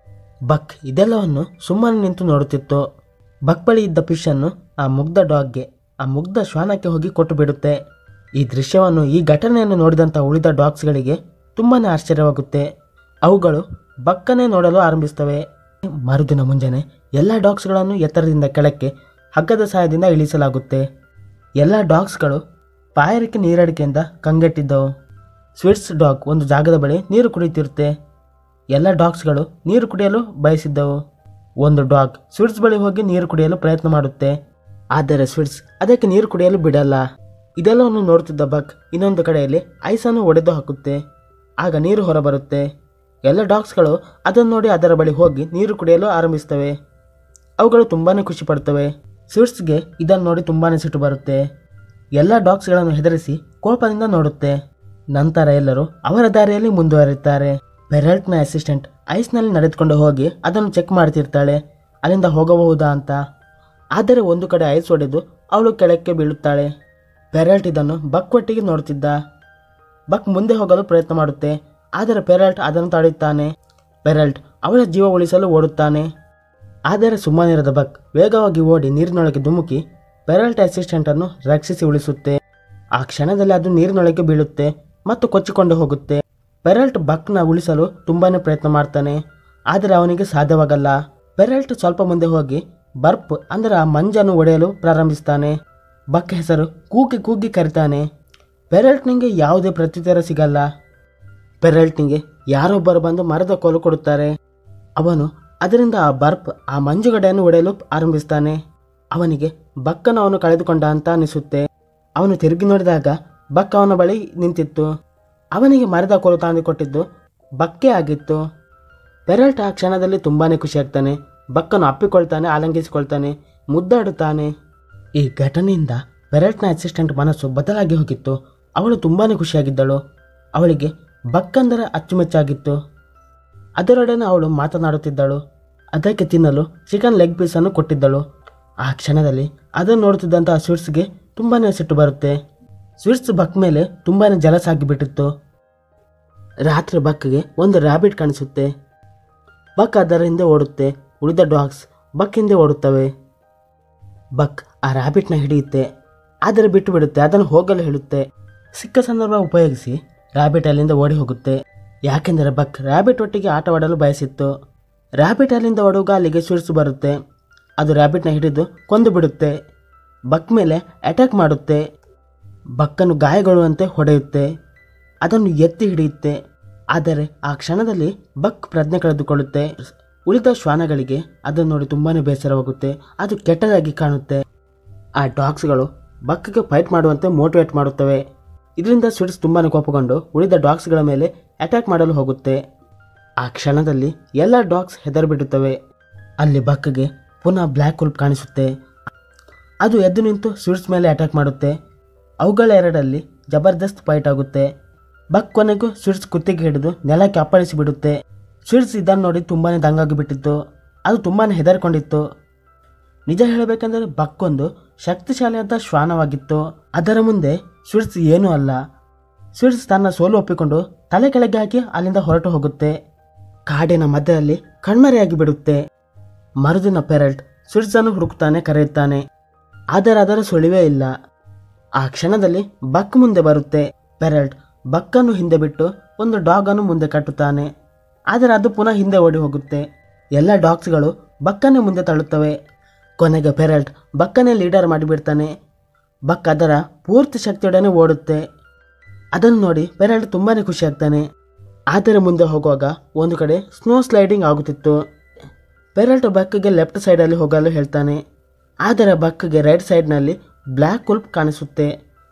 ಬಕ್ ಇದೆಲ್ಲವನ್ನು ಸುಮ್ಮನೆ ನಿಂತು ನೋಡುತ್ತಿತ್ತು ಬಕ್ ಬಳಿ ಇದ್ದ ಫಿಶನ್ನು ಆ ಮುಗ್ಧ ಡಾಗ್ಗೆ ಆ ಮುಗ್ಧ ಶ್ವಾನಕ್ಕೆ ಹೋಗಿ ಕೊಟ್ಟು ಬಿಡುತ್ತೆ ಈ ದೃಶ್ಯವನ್ನು ಈ ಘಟನೆಯನ್ನು ನೋಡಿದಂಥ ಉಳಿದ ಡಾಗ್ಸ್ಗಳಿಗೆ ತುಂಬಾ ಆಶ್ಚರ್ಯವಾಗುತ್ತೆ ಅವುಗಳು ಬಕ್ಕನೆ ನೋಡಲು ಆರಂಭಿಸ್ತವೆ ಮರುದಿನ ಮುಂಜಾನೆ ಎಲ್ಲ ಡಾಗ್ಸ್ಗಳನ್ನು ಎತ್ತರದಿಂದ ಕೆಳಕ್ಕೆ ಹಗ್ಗದ ಸಹಾಯದಿಂದ ಇಳಿಸಲಾಗುತ್ತೆ ಎಲ್ಲ ಡಾಗ್ಸ್ಗಳು ಪಾಯರಿಕೆ ನೀರಡಿಕೆಯಿಂದ ಕಂಗೆಟ್ಟಿದ್ದವು ಸ್ವಿಟ್ಸ್ ಡಾಗ್ ಒಂದು ಜಾಗದ ಬಳಿ ನೀರು ಕುಡಿಯುತ್ತಿರುತ್ತೆ ಎಲ್ಲ ಡಾಗ್ಸ್ಗಳು ನೀರು ಕುಡಿಯಲು ಬಯಸಿದ್ದವು ಒಂದು ಡಾಗ್ ಸ್ವಿಟ್ಸ್ ಬಳಿ ಹೋಗಿ ನೀರು ಕುಡಿಯಲು ಪ್ರಯತ್ನ ಮಾಡುತ್ತೆ ಆದರೆ ಸ್ವಿಟ್ಸ್ ಅದಕ್ಕೆ ನೀರು ಕುಡಿಯಲು ಬಿಡಲ್ಲ ಇದೆಲ್ಲವನ್ನು ನೋಡುತ್ತಿದ್ದ ಬಕ್ ಇನ್ನೊಂದು ಕಡೆಯಲ್ಲಿ ಐಸನ್ನು ಒಡೆದು ಹಾಕುತ್ತೆ ಆಗ ನೀರು ಹೊರಬರುತ್ತೆ ಎಲ್ಲ ಡಾಗ್ಸ್ಗಳು ಅದನ್ನು ನೋಡಿ ಅದರ ಬಳಿ ಹೋಗಿ ನೀರು ಕುಡಿಯಲು ಆರಂಭಿಸ್ತವೆ ಅವುಗಳು ತುಂಬಾ ಖುಷಿ ಪಡ್ತವೆ ಸ್ವಿಟ್ಸ್ಗೆ ಇದನ್ನು ನೋಡಿ ತುಂಬಾ ಸಿಟ್ಟು ಬರುತ್ತೆ ಎಲ್ಲ ಡಾಗ್ಸ್ಗಳನ್ನು ಹೆದರಿಸಿ ಕೋಪದಿಂದ ನೋಡುತ್ತೆ ನಂತರ ಎಲ್ಲರೂ ಅವರ ದಾರಿಯಲ್ಲಿ ಮುಂದುವರಿಯುತ್ತಾರೆ ಪೆರಲ್ಟ್ನ ಅಸಿಸ್ಟೆಂಟ್ ಐಸ್ನಲ್ಲಿ ನಡೆದುಕೊಂಡು ಹೋಗಿ ಅದನ್ನು ಚೆಕ್ ಮಾಡ್ತಿರ್ತಾಳೆ ಅಲ್ಲಿಂದ ಹೋಗಬಹುದಾ ಅಂತ ಆದರೆ ಒಂದು ಕಡೆ ಐಸ್ ಹೊಡೆದು ಅವಳು ಕೆಳಕ್ಕೆ ಬೀಳುತ್ತಾಳೆ ಪೆರಲ್ಟ್ ಇದನ್ನು ಬಕ್ ಒಟ್ಟಿಗೆ ನೋಡುತ್ತಿದ್ದ ಬಕ್ ಮುಂದೆ ಹೋಗಲು ಪ್ರಯತ್ನ ಮಾಡುತ್ತೆ ಆದರೆ ಪೆರಲ್ಟ್ ಅದನ್ನು ತಡೆಯುತ್ತಾನೆ ಪೆರಲ್ಟ್ ಅವಳ ಜೀವ ಉಳಿಸಲು ಓಡುತ್ತಾನೆ ಆದರೆ ಸುಮ್ಮನಿರದ ಬಕ್ ವೇಗವಾಗಿ ಓಡಿ ನೀರಿನೊಳಗೆ ಧುಮುಕಿ ಪೆರಲ್ಟ್ ಅಸಿಸ್ಟೆಂಟನ್ನು ರಕ್ಷಿಸಿ ಉಳಿಸುತ್ತೆ ಆ ಕ್ಷಣದಲ್ಲಿ ಅದು ನೀರಿನೊಳಗೆ ಬೀಳುತ್ತೆ ಮತ್ತು ಕೊಚ್ಚಿಕೊಂಡು ಹೋಗುತ್ತೆ ಪೆರಲ್ಟ್ ಬಕ್ನ ಉಳಿಸಲು ತುಂಬಾನೇ ಪ್ರಯತ್ನ ಮಾಡ್ತಾನೆ ಆದರೆ ಅವನಿಗೆ ಸಾಧ್ಯವಾಗಲ್ಲ ಪೆರಲ್ಟ್ ಸ್ವಲ್ಪ ಮುಂದೆ ಹೋಗಿ ಬರ್ಪ್ ಅಂದರೆ ಆ ಮಂಜನ್ನು ಒಡೆಯಲು ಪ್ರಾರಂಭಿಸ್ತಾನೆ ಬಕ್ ಹೆಸರು ಕೂಗಿ ಕೂಗಿ ಕರಿತಾನೆ ಪೆರಲ್ಟ್ನಿಗೆ ಯಾವುದೇ ಪ್ರತ್ಯುತ್ತರ ಸಿಗಲ್ಲ ಪೆರಲ್ಟ್ನಿಗೆ ಯಾರೊಬ್ಬರು ಬಂದು ಮರದ ಕೋಲು ಕೊಡುತ್ತಾರೆ ಅವನು ಅದರಿಂದ ಆ ಬರ್ಪ್ ಆ ಮಂಜುಗಡ್ಡೆಯನ್ನು ಒಡೆಯಲು ಆರಂಭಿಸ್ತಾನೆ ಅವನಿಗೆ ಬಕ್ಕನ್ನು ಅವನು ಕಳೆದುಕೊಂಡ ಅಂತ ಅನಿಸುತ್ತೆ ಅವನು ತಿರುಗಿ ನೋಡಿದಾಗ ಬಕ್ ಅವನ ಬಳಿ ನಿಂತಿತ್ತು ಅವನಿಗೆ ಮರದ ಕೋಲು ತಂದುಕೊಟ್ಟಿದ್ದು ಬಕ್ಕೇ ಆಗಿತ್ತು ಪೆರಲ್ಟ್ ಆ ಕ್ಷಣದಲ್ಲಿ ತುಂಬಾನೇ ಖುಷಿಯಾಗ್ತಾನೆ ಬಕ್ಕನ್ನು ಅಪ್ಪಿಕೊಳ್ತಾನೆ ಆಲಂಗಿಸಿಕೊಳ್ತಾನೆ ಮುದ್ದಾಡುತ್ತಾನೆ ಈ ಘಟನೆಯಿಂದ ಪೆರಲ್ಟ್ನ ಅಸಿಸ್ಟೆಂಟ್ ಮನಸ್ಸು ಬದಲಾಗಿ ಹೋಗಿತ್ತು ಅವಳು ತುಂಬಾನೇ ಖುಷಿಯಾಗಿದ್ದಳು ಅವಳಿಗೆ ಬಕ್ಕಂದರೆ ಅಚ್ಚುಮೆಚ್ಚಾಗಿತ್ತು ಅದರೊಡನೆ ಅವಳು ಮಾತನಾಡುತ್ತಿದ್ದಳು ಅದಕ್ಕೆ ತಿನ್ನಲು ಚಿಕನ್ ಲೆಗ್ ಪೀಸನ್ನು ಕೊಟ್ಟಿದ್ದಳು ಆ ಕ್ಷಣದಲ್ಲಿ ಅದನ್ನು ನೋಡುತ್ತಿದ್ದಂತಹ ಸ್ವೀಟ್ಸ್ಗೆ ತುಂಬಾನೇ ಸಿಟ್ಟು ಬರುತ್ತೆ ಸ್ವೀಟ್ಸ್ ಬಕ್ ಮೇಲೆ ತುಂಬಾನೇ ಜಲಸಾಗಿಬಿಟ್ಟಿತ್ತು ರಾತ್ರಿ ಬಕ್ಗೆ ಒಂದು ರ್ಯಾಬಿಟ್ ಕಾಣಿಸುತ್ತೆ ಬಕ್ ಅದರ ಹಿಂದೆ ಓಡುತ್ತೆ ಉಳಿದ ಡಾಗ್ಸ್ ಬಕ್ ಹಿಂದೆ ಓಡುತ್ತವೆ ಬಕ್ ಆ ರ್ಯಾಬಿಟ್ನ ಹಿಡಿಯುತ್ತೆ ಆದರೆ ಬಿಟ್ಟು ಬಿಡುತ್ತೆ ಅದನ್ನು ಹೋಗಲು ಹೇಳುತ್ತೆ ಸಿಕ್ಕ ಸಂದರ್ಭ ಉಪಯೋಗಿಸಿ ರ್ಯಾಬಿಟ್ ಅಲ್ಲಿಂದ ಓಡಿ ಹೋಗುತ್ತೆ ಯಾಕೆಂದರೆ ಬಕ್ ರ್ಯಾಬಿಟ್ ಒಟ್ಟಿಗೆ ಆಟವಾಡಲು ಬಯಸಿತ್ತು ರ್ಯಾಬಿಟ್ ಅಲ್ಲಿಂದ ಓಡುವಾಗ ಅಲ್ಲಿಗೆ ಸುರಿಸು ಬರುತ್ತೆ ಅದು ರ್ಯಾಬಿಟ್ನ ಹಿಡಿದು ಕೊಂದು ಬಿಡುತ್ತೆ ಬಕ್ ಮೇಲೆ ಅಟ್ಯಾಕ್ ಮಾಡುತ್ತೆ ಬಕ್ಕನ್ನು ಗಾಯಗೊಳ್ಳುವಂತೆ ಹೊಡೆಯುತ್ತೆ ಅದನ್ನು ಎತ್ತಿ ಹಿಡಿಯುತ್ತೆ ಆದರೆ ಆ ಕ್ಷಣದಲ್ಲಿ ಬಕ್ ಪ್ರಜ್ಞೆ ಕಳೆದುಕೊಳ್ಳುತ್ತೆ ಉಳಿದ ಶ್ವಾನಗಳಿಗೆ ಅದನ್ನು ನೋಡಿ ತುಂಬಾನೇ ಬೇಸರವಾಗುತ್ತೆ ಅದು ಕೆಟ್ಟದಾಗಿ ಕಾಣುತ್ತೆ ಆ ಡಾಗ್ಸ್ಗಳು ಬಕ್ಗೆ ಫೈಟ್ ಮಾಡುವಂತೆ ಮೋಟಿವೇಟ್ ಮಾಡುತ್ತವೆ ಇದರಿಂದ ಸ್ವಿಟ್ಸ್ ತುಂಬಾನೇ ಕೋಪಗೊಂಡು ಉಳಿದ ಡಾಗ್ಸ್ಗಳ ಮೇಲೆ ಅಟ್ಯಾಕ್ ಮಾಡಲು ಹೋಗುತ್ತೆ ಆ ಕ್ಷಣದಲ್ಲಿ ಎಲ್ಲ ಡಾಗ್ಸ್ ಹೆದರಿಬಿಡುತ್ತವೆ ಅಲ್ಲಿ ಬಕ್ಗೆ ಪುನಃ ಬ್ಲ್ಯಾಕ್ ಉಲ್ಪ್ ಕಾಣಿಸುತ್ತೆ ಅದು ಎದ್ದು ನಿಂತು ಸ್ವಿಟ್ಸ್ ಮೇಲೆ ಅಟ್ಯಾಕ್ ಮಾಡುತ್ತೆ ಅವುಗಳ ಎರಡಲ್ಲಿ ಜಬರ್ದಸ್ತ್ ಫೈಟ್ ಆಗುತ್ತೆ ಬಕ್ ಕೊನೆಗೂ ಸ್ವಿಟ್ಸ್ ಕುತ್ತಿಗೆ ಹಿಡಿದು ನೆಲಕ್ಕೆ ಅಪ್ಪಳಿಸಿ ಬಿಡುತ್ತೆ ಸ್ವಿಟ್ಸ್ ಇದನ್ನು ನೋಡಿ ತುಂಬಾನೇ ದಂಗಾಗಿ ಬಿಟ್ಟಿತ್ತು ಅದು ತುಂಬಾನೇ ಹೆದರ್ಕೊಂಡಿತ್ತು ನಿಜ ಹೇಳಬೇಕೆಂದರೆ ಬಕ್ಕೊಂದು ಶಕ್ತಿಶಾಲಿಯಾದ ಶ್ವಾನವಾಗಿತ್ತು ಅದರ ಮುಂದೆ ಸ್ವಿಟ್ಸ್ ಏನೂ ಅಲ್ಲ ಸ್ವಿಟ್ಸ್ ತನ್ನ ಸೋಲು ಒಪ್ಪಿಕೊಂಡು ತಲೆ ಕೆಳಗೆ ಹಾಕಿ ಅಲ್ಲಿಂದ ಹೊರಟು ಹೋಗುತ್ತೆ ಕಾಡಿನ ಮಧ್ಯದಲ್ಲಿ ಕಣ್ಮರೆಯಾಗಿ ಬಿಡುತ್ತೆ ಮರುದಿನ ಪೆರಲ್ಟ್ ಸ್ವಿಟ್ಸ್ ಅನ್ನು ಹುಡುಕ್ತಾನೆ ಕರೆಯುತ್ತಾನೆ ಆದರೆ ಅದರ ಸುಳಿವೇ ಇಲ್ಲ ಆ ಕ್ಷಣದಲ್ಲಿ ಬಕ್ ಮುಂದೆ ಬರುತ್ತೆ ಪೆರಲ್ಟ್ ಬಕ್ಕನ್ನು ಹಿಂದೆ ಬಿಟ್ಟು ಒಂದು ಡಾಗ್ ಅನ್ನು ಮುಂದೆ ಕಟ್ಟುತ್ತಾನೆ ಆದರೆ ಅದು ಪುನಃ ಹಿಂದೆ ಓಡಿ ಹೋಗುತ್ತೆ ಎಲ್ಲ ಡಾಗ್ಸ್ಗಳು ಬಕ್ಕನ್ನೇ ಮುಂದೆ ತಳ್ಳುತ್ತವೆ ಕೊನೆಗೆ ಪೆರಲ್ಟ್ ಬಕ್ಕನ್ನೇ ಲೀಡರ್ ಮಾಡಿಬಿಡ್ತಾನೆ ಬಕ್ ಅದರ ಪೂರ್ತಿ ಶಕ್ತಿಯೊಡನೆ ಓಡುತ್ತೆ ಅದನ್ನು ನೋಡಿ ಪೆರಲ್ಟ್ ತುಂಬಾನೇ ಖುಷಿಯಾಗ್ತಾನೆ ಆದರೆ ಮುಂದೆ ಹೋಗುವಾಗ ಒಂದು ಕಡೆ ಸ್ನೋ ಸ್ಲೈಡಿಂಗ್ ಆಗುತ್ತಿತ್ತು ಪೆರಲ್ಟ್ ಬಕ್ಗೆ ಲೆಫ್ಟ್ ಸೈಡಲ್ಲಿ ಹೋಗಲು ಹೇಳ್ತಾನೆ ಆದರೆ ಬಕ್ಗೆ ರೈಟ್ ಸೈಡ್ನಲ್ಲಿ ಬ್ಲ್ಯಾಕ್ ಉಲ್ಪ್ ಕಾಣಿಸುತ್ತೆ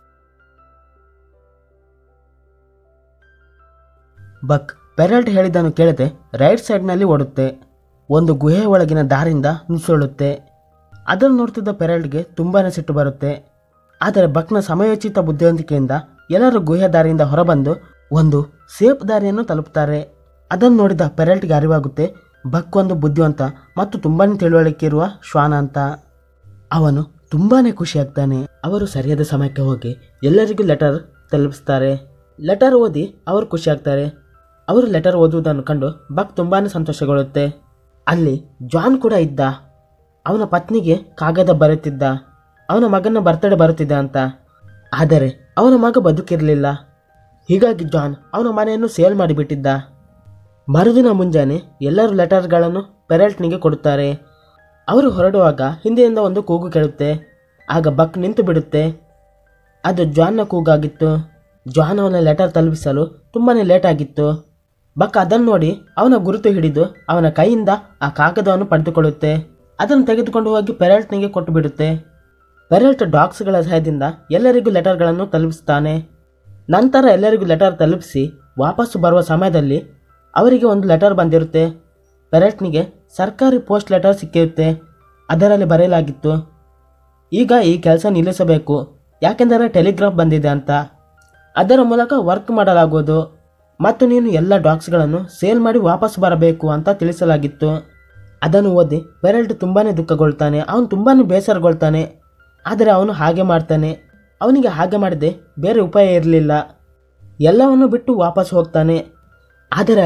ಬಕ್ ಪೆರಲ್ಟ್ ಹೇಳಿದ್ದನ್ನು ಕೇಳದೆ ರೈಟ್ ಸೈಡ್ನಲ್ಲಿ ಓಡುತ್ತೆ ಒಂದು ಗುಹೆ ಒಳಗಿನ ದಾರಿಂದ ನುಸುಳುತ್ತೆ ಅದನ್ನು ನೋಡ್ತಿದ್ದ ಪೆರಲ್ಟ್ಗೆ ತುಂಬಾನೇ ಸಿಟ್ಟು ಬರುತ್ತೆ ಆದರೆ ಬಕ್ನ ಸಮಯೋಚಿತ ಬುದ್ಧಿವಂತಿಕೆಯಿಂದ ಎಲ್ಲರೂ ಗುಹೆ ದಾರಿಯಿಂದ ಹೊರಬಂದು ಒಂದು ಸೇಫ್ ದಾರಿಯನ್ನು ತಲುಪುತ್ತಾರೆ ಅದನ್ನು ನೋಡಿದ ಪೆರಲ್ಟ್ಗೆ ಅರಿವಾಗುತ್ತೆ ಬಕ್ ಒಂದು ಬುದ್ಧಿವಂತ ಮತ್ತು ತುಂಬಾನೇ ತಿಳುವಳಿಕೆ ಇರುವ ಶ್ವಾನ ಅಂತ ಅವನು ತುಂಬಾನೇ ಖುಷಿಯಾಗ್ತಾನೆ ಅವರು ಸರಿಯಾದ ಸಮಯಕ್ಕೆ ಹೋಗಿ ಎಲ್ಲರಿಗೂ ಲೆಟರ್ ತಲುಪಿಸ್ತಾರೆ ಲೆಟರ್ ಓದಿ ಅವರು ಖುಷಿಯಾಗ್ತಾರೆ ಅವರು ಲೆಟರ್ ಓದುವುದನ್ನು ಕಂಡು ಬಕ್ ತುಂಬಾನೇ ಸಂತೋಷಗೊಳ್ಳುತ್ತೆ ಅಲ್ಲಿ ಜಾನ್ ಕೂಡ ಇದ್ದ ಅವನ ಪತ್ನಿಗೆ ಕಾಗದ ಬರುತ್ತಿದ್ದ ಅವನ ಮಗನ ಬರ್ತಡೇ ಬರುತ್ತಿದ್ದ ಅಂತ ಆದರೆ ಅವನ ಮಗ ಬದುಕಿರಲಿಲ್ಲ ಹೀಗಾಗಿ ಜಾನ್ ಅವನ ಮನೆಯನ್ನು ಸೇಲ್ ಮಾಡಿಬಿಟ್ಟಿದ್ದ ಮರುದಿನ ಮುಂಜಾನೆ ಎಲ್ಲರೂ ಲೆಟರ್ಗಳನ್ನು ಪೆರಲ್ಟ್ನಿಗೆ ಕೊಡುತ್ತಾರೆ ಅವರು ಹೊರಡುವಾಗ ಹಿಂದೆಯಿಂದ ಒಂದು ಕೂಗು ಕೇಳುತ್ತೆ ಆಗ ಬಕ್ ನಿಂತು ಬಿಡುತ್ತೆ ಅದು ಜಾನ್ನ ಕೂಗಾಗಿತ್ತು ಜಾನ್ ಅವನ ಲೆಟರ್ ತಲುಪಿಸಲು ತುಂಬಾನೇ ಲೇಟ್ ಆಗಿತ್ತು ಬಕ್ ಅದನ್ನು ನೋಡಿ ಅವನ ಗುರುತು ಹಿಡಿದು ಅವನ ಕೈಯಿಂದ ಆ ಕಾಗದವನ್ನು ಪಡೆದುಕೊಳ್ಳುತ್ತೆ ಅದನ್ನು ತೆಗೆದುಕೊಂಡು ಹೋಗಿ ಪೆರಲ್ಟ್ನಿಗೆ ಕೊಟ್ಟು ಬಿಡುತ್ತೆ ಪೆರಲ್ಟ್ ಡಾಗ್ಸ್ಗಳ ಸಹಾಯದಿಂದ ಎಲ್ಲರಿಗೂ ಲೆಟರ್ಗಳನ್ನು ತಲುಪಿಸ್ತಾನೆ ನಂತರ ಎಲ್ಲರಿಗೂ ಲೆಟರ್ ತಲುಪಿಸಿ ವಾಪಸ್ಸು ಬರುವ ಸಮಯದಲ್ಲಿ ಅವರಿಗೆ ಒಂದು ಲೆಟರ್ ಬಂದಿರುತ್ತೆ ಪೆರಲ್ಟ್ನಿಗೆ ಸರ್ಕಾರಿ ಪೋಸ್ಟ್ ಲೆಟರ್ ಸಿಕ್ಕಿರುತ್ತೆ ಅದರಲ್ಲಿ ಬರೆಯಲಾಗಿತ್ತು ಈಗ ಈ ಕೆಲಸ ನಿಲ್ಲಿಸಬೇಕು ಯಾಕೆಂದರೆ ಟೆಲಿಗ್ರಾಫ್ ಬಂದಿದೆ ಅಂತ ಅದರ ಮೂಲಕ ವರ್ಕ್ ಮಾಡಲಾಗುವುದು ಮತ್ತು ನೀನು ಎಲ್ಲ ಡಾಗ್ಸ್ಗಳನ್ನು ಸೇಲ್ ಮಾಡಿ ವಾಪಸ್ ಬರಬೇಕು ಅಂತ ತಿಳಿಸಲಾಗಿತ್ತು ಅದನ್ನು ಓದಿ ಪೆರಲ್ಟ್ ತುಂಬಾನೇ ದುಃಖಗೊಳ್ತಾನೆ ಅವನು ತುಂಬಾನೇ ಬೇಸರಗೊಳ್ತಾನೆ ಆದರೆ ಅವನು ಹಾಗೆ ಮಾಡ್ತಾನೆ ಅವನಿಗೆ ಹಾಗೆ ಮಾಡದೆ ಬೇರೆ ಉಪಾಯ ಇರಲಿಲ್ಲ ಎಲ್ಲವನ್ನು ಬಿಟ್ಟು ವಾಪಸ್ ಹೋಗ್ತಾನೆ ಆದರೆ ಅಲ್ಲಿ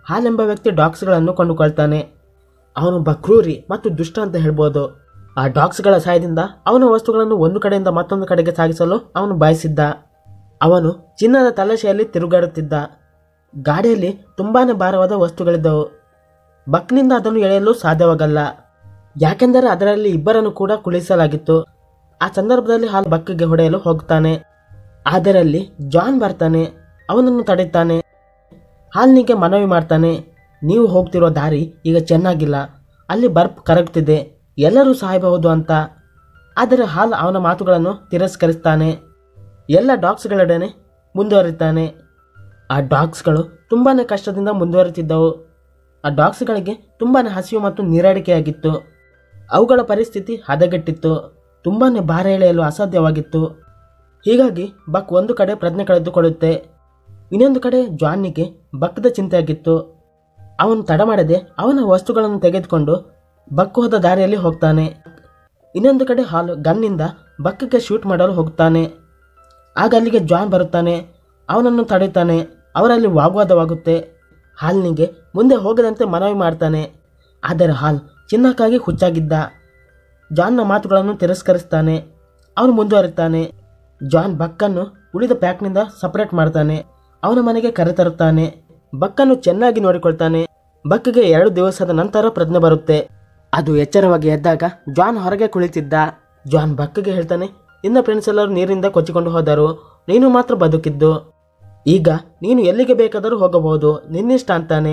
ಹಾಲೆಂಬ ವ್ಯಕ್ತಿ ಡಾಗ್ಸ್ಗಳನ್ನು ಕೊಂಡುಕೊಳ್ತಾನೆ ಅವನು ಬಕ್ರೂರಿ ಮತ್ತು ದುಷ್ಟ ಅಂತ ಹೇಳ್ಬೋದು ಆ ಡಾಗ್ಸ್ಗಳ ಸಹಾಯದಿಂದ ಅವನ ವಸ್ತುಗಳನ್ನು ಒಂದು ಕಡೆಯಿಂದ ಮತ್ತೊಂದು ಕಡೆಗೆ ಸಾಗಿಸಲು ಅವನು ಬಯಸಿದ್ದ ಅವನು ಚಿನ್ನದ ತಲಾಶೆಯಲ್ಲಿ ತಿರುಗಾಡುತ್ತಿದ್ದ ಗಾಡಿಯಲ್ಲಿ ತುಂಬಾ ಭಾರವಾದ ವಸ್ತುಗಳಿದ್ದವು ಬಕ್ನಿಂದ ಅದನ್ನು ಎಳೆಯಲು ಸಾಧ್ಯವಾಗಲ್ಲ ಯಾಕೆಂದರೆ ಅದರಲ್ಲಿ ಇಬ್ಬರನ್ನು ಕೂಡ ಕುಳಿಸಲಾಗಿತ್ತು ಆ ಸಂದರ್ಭದಲ್ಲಿ ಹಾಲ್ ಬಕ್ಕಿಗೆ ಹೊಡೆಯಲು ಹೋಗ್ತಾನೆ ಅದರಲ್ಲಿ ಜಾನ್ ಬರ್ತಾನೆ ಅವನನ್ನು ತಡೆಯುತ್ತಾನೆ ಹಾಲ್ನಿಗೆ ಮನವಿ ಮಾಡ್ತಾನೆ ನೀವು ಹೋಗ್ತಿರೋ ದಾರಿ ಈಗ ಚೆನ್ನಾಗಿಲ್ಲ ಅಲ್ಲಿ ಬರ್ಪ್ ಕರಗ್ತಿದೆ ಎಲ್ಲರೂ ಸಾಯಬಹುದು ಅಂತ ಆದರೆ ಹಾಲ್ ಅವನ ಮಾತುಗಳನ್ನು ತಿರಸ್ಕರಿಸ್ತಾನೆ ಎಲ್ಲ ಡಾಗ್ಸ್ಗಳೊಡನೆ ಮುಂದುವರಿತಾನೆ ಆ ಡಾಗ್ಸ್ಗಳು ತುಂಬಾ ಕಷ್ಟದಿಂದ ಮುಂದುವರಿತಿದ್ದವು ಆ ಡಾಗ್ಸ್ಗಳಿಗೆ ತುಂಬಾ ಹಸಿವು ಮತ್ತು ನೀರಡಿಕೆಯಾಗಿತ್ತು ಅವುಗಳ ಪರಿಸ್ಥಿತಿ ಹದಗೆಟ್ಟಿತ್ತು ತುಂಬಾ ಭಾರ ಎಳೆಯಲು ಅಸಾಧ್ಯವಾಗಿತ್ತು ಹೀಗಾಗಿ ಬಕ್ ಒಂದು ಕಡೆ ಪ್ರಜ್ಞೆ ಕಳೆದುಕೊಳ್ಳುತ್ತೆ ಇನ್ನೊಂದು ಕಡೆ ಜಾನ್ನಿಗೆ ಬಕ್ದ ಚಿಂತೆಯಾಗಿತ್ತು ಅವನು ತಡ ಮಾಡದೆ ಅವನ ವಸ್ತುಗಳನ್ನು ತೆಗೆದುಕೊಂಡು ಬಕ್ ಹೋದ ದಾರಿಯಲ್ಲಿ ಹೋಗ್ತಾನೆ ಇನ್ನೊಂದು ಕಡೆ ಹಾಲ್ ಗನ್ನಿಂದ ಬಕ್ಕಿಗೆ ಶೂಟ್ ಮಾಡಲು ಹೋಗ್ತಾನೆ ಆಗ ಅಲ್ಲಿಗೆ ಜಾನ್ ಬರುತ್ತಾನೆ ಅವನನ್ನು ತಡೆಯುತ್ತಾನೆ ಅವರಲ್ಲಿ ವಾಗ್ವಾದವಾಗುತ್ತೆ ಹಾಲ್ನಿಗೆ ಮುಂದೆ ಹೋಗದಂತೆ ಮನವಿ ಮಾಡ್ತಾನೆ ಆದರೆ ಹಾಲ್ ಚಿನ್ನಕ್ಕಾಗಿ ಹುಚ್ಚಾಗಿದ್ದ ಜಾನ್ನ ಮಾತುಗಳನ್ನು ತಿರಸ್ಕರಿಸ್ತಾನೆ ಅವನು ಮುಂದುವರಿತಾನೆ ಜಾನ್ ಬಕ್ಕನ್ನು ಉಳಿದ ಪ್ಯಾಕ್ನಿಂದ ಸಪರೇಟ್ ಮಾಡ್ತಾನೆ ಅವನ ಮನೆಗೆ ಕರೆತರುತ್ತಾನೆ ಬಕ್ಕನ್ನು ಚೆನ್ನಾಗಿ ನೋಡಿಕೊಳ್ತಾನೆ ಬಕ್ಕಿಗೆ ಎರಡು ದಿವಸದ ನಂತರ ಪ್ರಜ್ಞೆ ಬರುತ್ತೆ ಅದು ಎಚ್ಚರವಾಗಿ ಎದ್ದಾಗ ಜಾನ್ ಹೊರಗೆ ಕುಳಿತಿದ್ದ ಜಾನ್ ಬಕ್ಕಿಗೆ ಹೇಳ್ತಾನೆ ನಿನ್ನ ಫ್ರೆಂಡ್ಸ್ ಎಲ್ಲರೂ ನೀರಿಂದ ಕೊಚ್ಚಿಕೊಂಡು ಹೋದರು ನೀನು ಮಾತ್ರ ಬದುಕಿದ್ದು ಈಗ ನೀನು ಎಲ್ಲಿಗೆ ಬೇಕಾದರೂ ಹೋಗಬಹುದು ನಿನ್ನಿಷ್ಟ ಅಂತಾನೆ